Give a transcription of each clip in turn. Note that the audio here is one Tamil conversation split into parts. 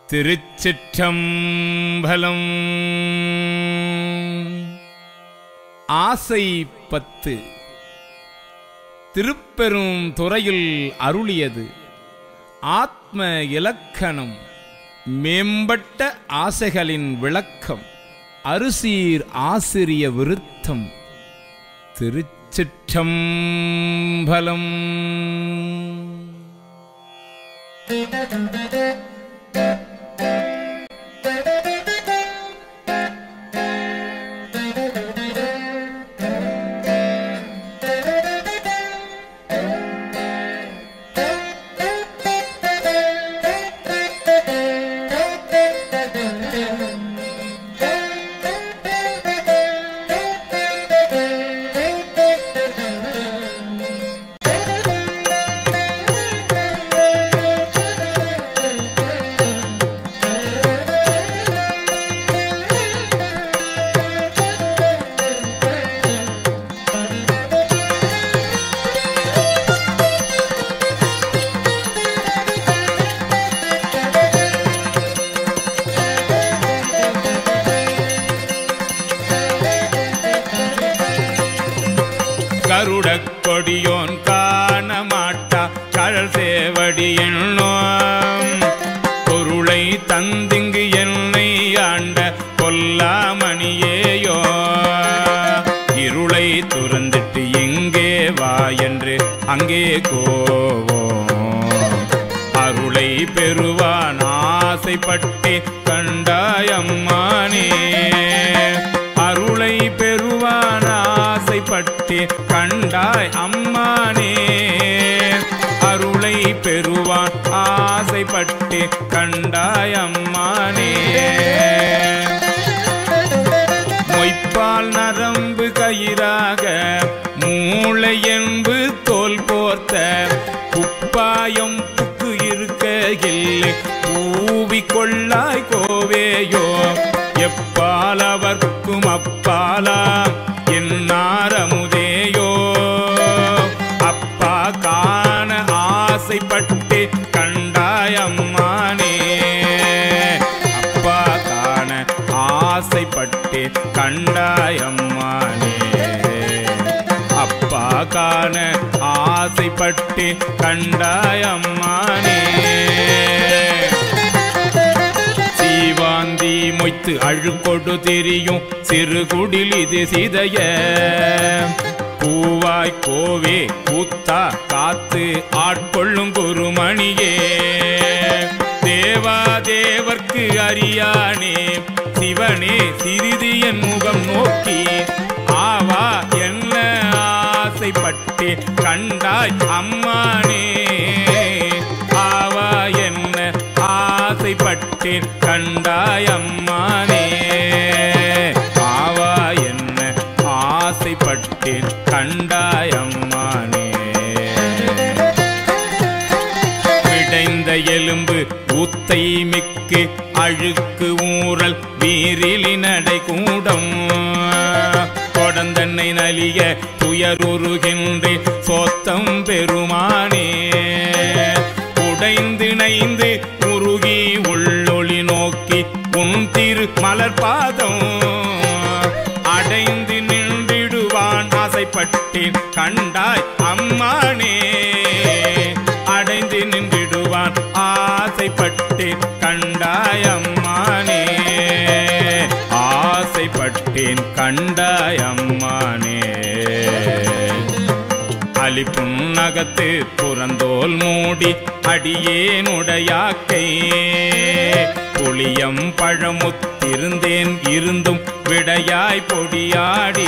திருச்சிற்றம்பலம் ஆசை பத்து திருப்பெரும் துறையில் அருளியது ஆத்ம இலக்கணம் மேம்பட்ட ஆசைகளின் விளக்கம் அரிசீர் ஆசிரிய விருத்தம் திருச்சிற்றம்பலம் கருடக் கொடியோன் காண மாட்டா கழல் சேவடி எண்ணோம் பொருளை தந்திங்கு என்னை ஆண்ட கொல்லாமணியேயோ இருளை துறந்துட்டு எங்கே வா என்று அங்கே கோவோம் அருளை பெறுவான் ஆசைப்பட்டே கண்டாயம்மானே அருளை பெறுவான் ஆசைப்பட்டே கண்டாய் அம்மானே அருளை பெறுவான் ஆசைப்பட்டே கண்டாய் அம்மானே மொய்ப்பால் நரம்பு கயிறாக மூளை என்பு தோல் போர்த்த குப்பாயம் புக்கு இருக்கையில் பூவி கொள்ளாய் கோவேயோ எப்பால் அவர்க்கும் அப்பாலா என்னாரமுதேயோ அப்பா காண ஆசைப்பட்டு கண்டாய் அம்மானே அப்பா காண ஆசைப்பட்டு கண்டாய் அம்மானே அப்பா காண ஆசைப்பட்டு கண்டாய் அம்மானே சீவாந்தி மொய்த்து அழுக்கொடு திரியும் சிறு குடில் இது சிதைய பூவாய் கோவே கூத்தா காத்து ஆட்கொள்ளும் குருமணியே தேவா தேவர்க்கு அறியானே சிவனே சிறிது என் முகம் நோக்கி ஆவா என்ன ஆசைப்பட்டு கண்டாய் அம்மானே ஆவா என்ன ஆசைப்பட்டேன் கண்டாய் அம்மானே ஆவா என்ன ஆசைப்பட்டேன் கண்டாய் அம்மானே விடைந்த எலும்பு ஊத்தை மிக்கு அழுக்கு ஊறல் வீரிலி நடை கூடம் கொடந்தன்னை நலிய துயருருகின்றேன் சோத்தம் பெருமானே உடைந்திணைந்து உருகி உள்ளொளி நோக்கி உன் திரு மலர் பாதம் அடைந்து நின்றிடுவான் ஆசைப்பட்டேன் கண்டாய் அம்மானே அடைந்து நின்றிடுவான் ஆசைப்பட்டேன் கண்டாய் அம்மானே ஆசைப்பட்டேன் கண்டாய் அம்மானே அலிப்புன்னகத்து புறந்தோல் மூடி அடியேனுடையாக்கை புளியம் பழமுத்திருந்தேன் இருந்தும் விடையாய் பொடியாடி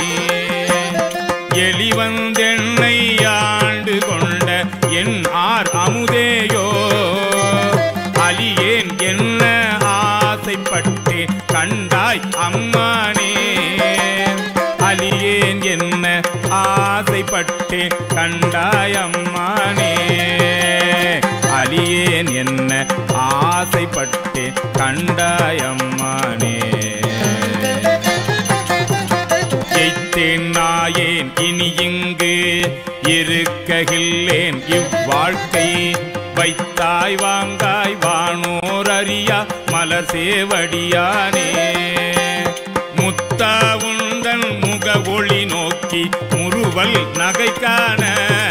எளிவந்தென்னை ஆண்டு கொண்ட என் ஆர் அமுதேயோ அலியேன் என்ன ஆசைப்பட்டு கண்டாய் அம்மானே அலியேன் என்ன ஆசைப்பட்டு கண்டாய் அம்மானே அலியேன் என்ன ஆசைப்பட்டு கண்டாய் அம்மானே எய்த்தேன் நாயேன் இனி இங்கு இருக்ககில்லேன் இவ்வாழ்க்கை வைத்தாய் வாங்காய் வானோர் அறியா மலர் சேவடியானே முத்தா உந்தன் முக ஒளி நோக்கி முறுவல் நகை காண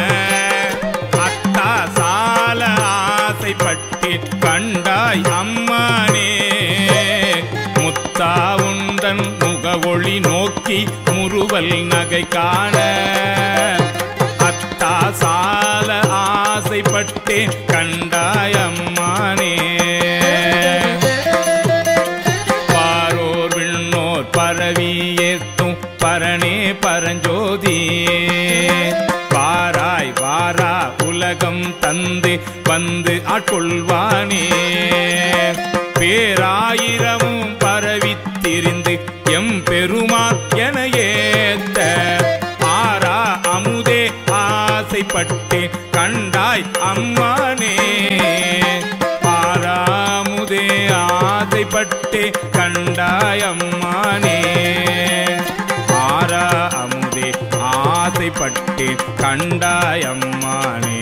அத்தா சால ஆசைப்பட்டு கண்டாய் அம்மானே முத்தா உந்தன் முக ஒளி நோக்கி முறுவல் நகை காண அத்தா சால ஆசைப்பட்டேன் கண்டாய் அம்மானே பாரோர் விண்ணோர் பரவி ஏத்தும் பரணே பரஞ்சோதி வாராய் வாரா உலகம் தந்து வந்து ஆட்கொள்வானே பேராயிரமும் பரவித் திரிந்து எம் பெருமா என ஏத்த ஆரா அமுதே ஆசைப்பட்டு கண்டாய் அம்மானே ஆறாமுதே ஆசைப்பட்டு கண்டாய் அம்மானே ஆரா அமுதே ஆசைப்பட்டு கண்டாய் அம்மானே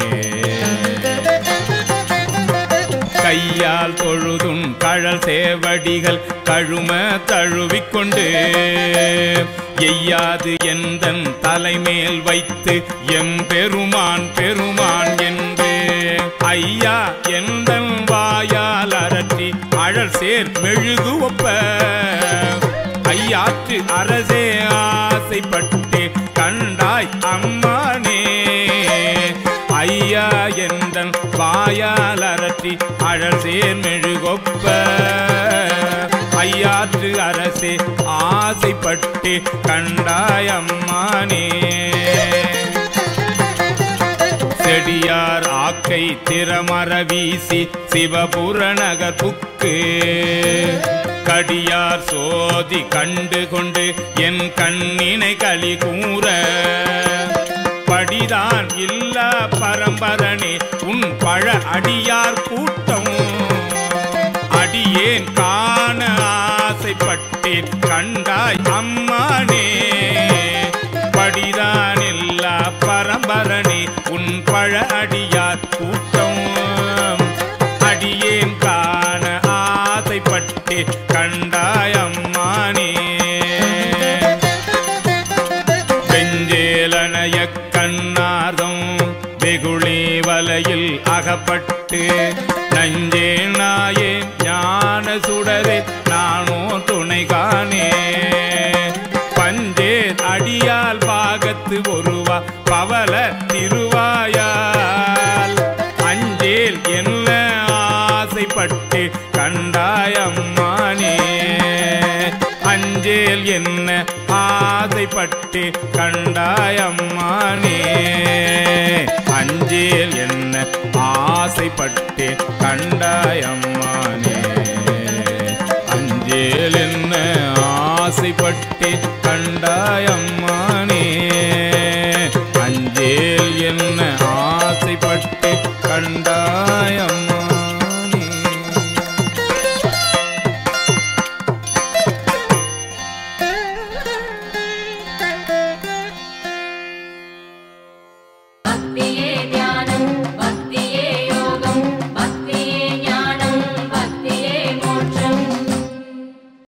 கையால் தொழுதும் கழல் சேவடிகள் கழும தழுவிக்கொண்டு எய்யாது எந்தன் தலைமேல் வைத்து எம் பெருமான் பெருமான் என்று ஐயா எந்தன் வாயால் அரற்றி அழல் சேர் மெழுகு ஒப்ப ஐயாற்று அரசே ஆசைப்பட்டு கண்டாய் அம்மானே ஐயா எந்தன் வாயால் அரற்றி அழல் சேர் மெழுகொப்ப ஐயாற்று அரசே ஆசைப்பட்டு கண்டாய் அம்மானே செடியார் ஆக்கை திறமர வீசி சிவபுர நகர் புக்கு கடியார் சோதி கண்டு கொண்டு என் கண்ணினை களி கூற படிதான் இல்ல பரம்பரனே உன் பழ அடியார் கூட்டம் அடியேன் காண ஆசைப்பட்டேன் கண்டாய் அம்மானே படிதான் இல்ல பரம்பரனே உன் பழ அடியார் கூட்டம் அடியேன் காண ஆசைப்பட்டு கண்டாய் அம்மானே வெஞ்சேலனைய கண்ணார்தம் வெகுளி வலையில் அகப்பட்டு நஞ்சே நாயே ஞான சுடரே நானோ துணை காணே பஞ்சே அடியால் பாகத்து ஒருவா பவல திருவாயால் அஞ்சேல் என்ன ஆசைப்பட்டு கண்டாய் அம்மானே அஞ்சேல் என்ன ஆசைப்பட்டு கண்டாய் அம்மானே அஞ்சேல் என்ன ஆசைப்பட்டு கண்டாய் அம்மானே அஞ்சேல் என்ன ஆசைப்பட்டு கண்டாய்